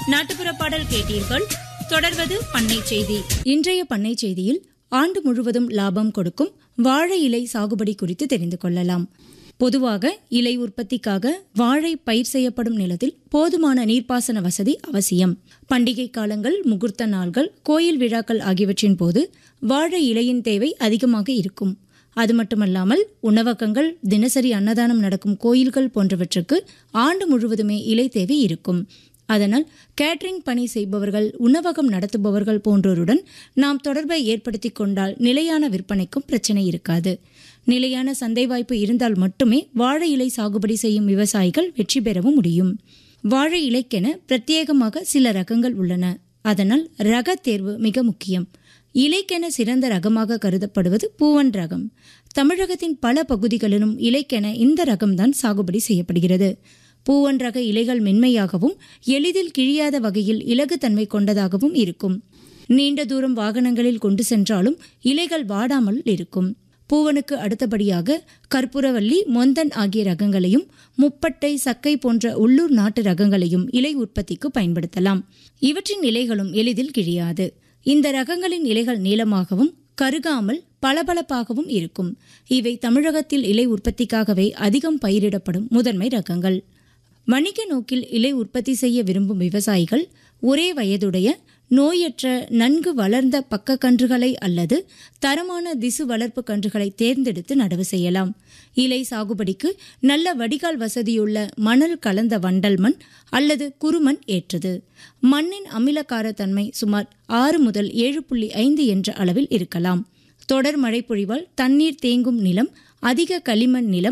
நாட்டுப்புற பாடல் கேட்டீர்கள் தொடர்வது பண்ணை செய்தி இன்றைய பண்ணை செய்தியில் ஆண்டு முழுவதும் லாபம் கொடுக்கும் வாழை இலை சாகுபடி குறித்து தெரிந்து கொள்ளலாம் பொதுவாக இலை உற்பத்திக்காக வாழை பயிர் செய்யப்படும் நிலத்தில் போதுமான நீர்ப்பாசன வசதி அவசியம் பண்டிகை காலங்கள் முகூர்த்த நாள்கள் கோயில் விழாக்கள் ஆகியவற்றின் போது வாழை இலையின் தேவை அதிகமாக இருக்கும் அது மட்டுமல்லாமல் உணவகங்கள் தினசரி அன்னதானம் நடக்கும் கோயில்கள் போன்றவற்றுக்கு ஆண்டு முழுவதுமே இலை தேவை இருக்கும் அதனால் கேட்டரிங் பணி செய்பவர்கள் உணவகம் நடத்துபவர்கள் போன்றோருடன் நாம் தொடர்பை ஏற்படுத்தி கொண்டால் நிலையான விற்பனைக்கும் பிரச்சனை இருக்காது நிலையான சந்தை வாய்ப்பு இருந்தால் மட்டுமே வாழை இலை சாகுபடி செய்யும் விவசாயிகள் வெற்றி பெறவும் முடியும் வாழை இலைக்கென பிரத்யேகமாக சில ரகங்கள் உள்ளன அதனால் ரக தேர்வு மிக முக்கியம் இலைக்கென சிறந்த ரகமாக கருதப்படுவது பூவன் ரகம் தமிழகத்தின் பல பகுதிகளிலும் இலைக்கென இந்த ரகம்தான் சாகுபடி செய்யப்படுகிறது பூவன் ரக இலைகள் மென்மையாகவும் எளிதில் கிழியாத வகையில் இலகுத்தன்மை கொண்டதாகவும் இருக்கும் நீண்ட தூரம் வாகனங்களில் கொண்டு சென்றாலும் இலைகள் வாடாமல் இருக்கும் பூவனுக்கு அடுத்தபடியாக கற்பூரவல்லி மொந்தன் ஆகிய ரகங்களையும் முப்பட்டை சக்கை போன்ற உள்ளூர் நாட்டு ரகங்களையும் இலை உற்பத்திக்கு பயன்படுத்தலாம் இவற்றின் இலைகளும் எளிதில் கிழியாது இந்த ரகங்களின் இலைகள் நீளமாகவும் கருகாமல் பளபளப்பாகவும் இருக்கும் இவை தமிழகத்தில் இலை உற்பத்திக்காகவே அதிகம் பயிரிடப்படும் முதன்மை ரகங்கள் வணிக நோக்கில் இலை உற்பத்தி செய்ய விரும்பும் விவசாயிகள் ஒரே வயதுடைய நோயற்ற நன்கு வளர்ந்த பக்க கன்றுகளை அல்லது தரமான திசு வளர்ப்பு கன்றுகளை தேர்ந்தெடுத்து நடவு செய்யலாம் இலை சாகுபடிக்கு நல்ல வடிகால் வசதியுள்ள மணல் கலந்த வண்டல் மண் அல்லது குறுமண் ஏற்றது மண்ணின் அமிலக்காரத்தன்மை சுமார் ஆறு முதல் ஏழு புள்ளி ஐந்து என்ற அளவில் இருக்கலாம் தொடர் மழை பொழிவால் தண்ணீர் தேங்கும் நிலம் அதிக களிமண் நிலம்